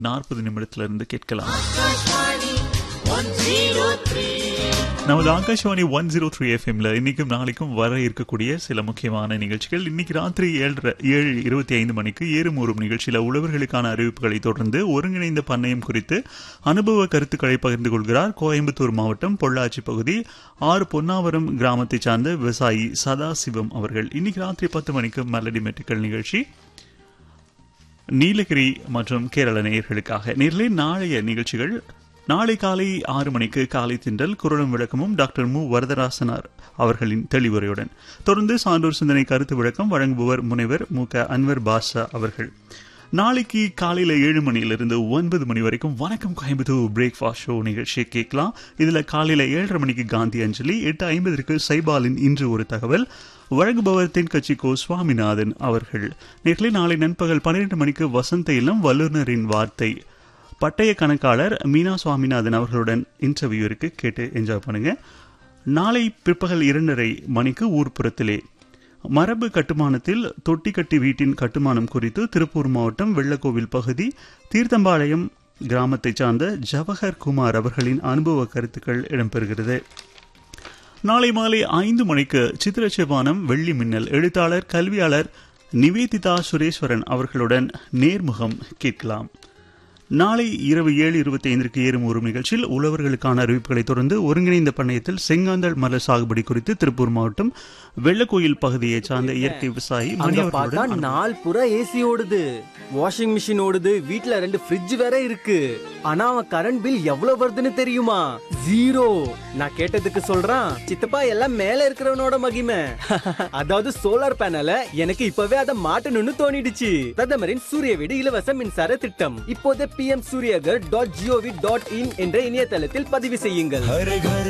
நாற்பது நிமிடத்திலிருந்து கேட்கலாம் நமது ஆகாஷ்வாணி ஒன் ஜீரோ த்ரீ எஃப்எம்ல இன்னைக்கும் நாளைக்கும் வர இருக்கக்கூடிய சில முக்கியமான நிகழ்ச்சிகள் இன்னைக்கு ராத்திரி ஏழரை ஏழு இருபத்தி ஐந்து மணிக்கு ஏறுமூறும் நிகழ்ச்சியில உழவர்களுக்கான அறிவிப்புகளை தொடர்ந்து ஒருங்கிணைந்த பண்ணையம் குறித்து அனுபவ கருத்துக்களை பகிர்ந்து கொள்கிறார் கோயம்புத்தூர் மாவட்டம் பொள்ளாச்சி பகுதி ஆறு பொன்னாவரம் கிராமத்தை சார்ந்த விவசாயி சதாசிவம் அவர்கள் இன்னைக்கு ராத்திரி பத்து மணிக்கு மெலடி மெட்டிக்கல் நிகழ்ச்சி நீலகிரி மற்றும் கேரள நேயர்களுக்காக நேரிலே நாளைய நிகழ்ச்சிகள் நாளை காலை ஆறு மணிக்கு காலை திண்டல் குரலும் விளக்கமும் டாக்டர் மு வரதராசனார் அவர்களின் தெளிவுரையுடன் தொடர்ந்து சான்றோர் சிந்தனை கருத்து விளக்கம் வழங்குபவர் முனைவர் மு க அன்வர் பாஷா அவர்கள் நாளைக்கு காலையில ஏழு மணியிலிருந்து ஒன்பது மணி வரைக்கும் வணக்கம் கோயம்புத்தூர் பிரேக்ஃபாஸ்ட் ஷோ நிகழ்ச்சியை கேட்கலாம் இதுல காலையில ஏழரை மணிக்கு காந்தி அஞ்சலி எட்டு ஐம்பதற்கு சைபாலின் இன்று ஒரு தகவல் வழங்குபவர் தென்கட்சி கோ சுவாமிநாதன் அவர்கள் நேரில் நாளை நண்பகல் பன்னிரண்டு மணிக்கு வசந்த இல்லம் வல்லுநரின் வார்த்தை பட்டய கணக்காளர் மீனா சுவாமிநாதன் அவர்களுடன் இன்டர்வியூ இருக்கு கேட்டு என்ஜாய் பண்ணுங்க நாளை பிற்பகல் இரண்டரை மணிக்கு ஊர்ப்புறத்திலே மரபு கட்டுமானத்தில் தொட்டி கட்டி வீட்டின் கட்டுமானம் குறித்து திருப்பூர் மாவட்டம் வெள்ளக்கோவில் பகுதி தீர்த்தம்பாளையம் கிராமத்தைச் சார்ந்த ஜவஹர் குமார் அவர்களின் அனுபவ கருத்துக்கள் இடம்பெறுகிறது நாளை மாலை ஐந்து மணிக்கு சித்திரச்செவானம் வெள்ளி மின்னல் எழுத்தாளர் கல்வியாளர் நிவேதிதா சுரேஸ்வரன் அவர்களுடன் நேர்முகம் கேட்கலாம் நாளை இரவு ஏழு இருபத்தி ஐந்திற்கு ஏறும் ஒரு நிகழ்ச்சியில் உழவர்களுக்கான அறிவிப்புகளை தொடர்ந்து ஒருங்கிணைந்த பண்ணையத்தில் செங்காந்தள் மலர் சாகுபடி குறித்து திருப்பூர் மாவட்டம் வெள்ளக்கோயில் பகுதியை சார்ந்த இயற்கை விவசாயி மணி அங்க பார்த்தா அவர்களுடன் நாள் புறா ஏசி ஓடுது வாஷிங் மிஷின் ஓடுது வீட்ல ரெண்டு ஃப்ரிட்ஜ் வேற இருக்கு ஆனா அவன் கரண்ட் பில் எவ்வளவு வருதுன்னு தெரியுமா ஜீரோ நான் கேட்டதுக்கு சொல்றான் சித்தப்பா எல்லாம் மேல இருக்கிறவனோட மகிமை அதாவது சோலார் பேனல எனக்கு இப்பவே அதை மாட்டணும்னு தோணிடுச்சு பிரதமரின் சூரிய வீடு இலவச மின்சார திட்டம் இப்போதே PM Suryaghar dot G O V dot in என்ற இணையதளத்தில் பதிவு செய்யுங்கள் हर घर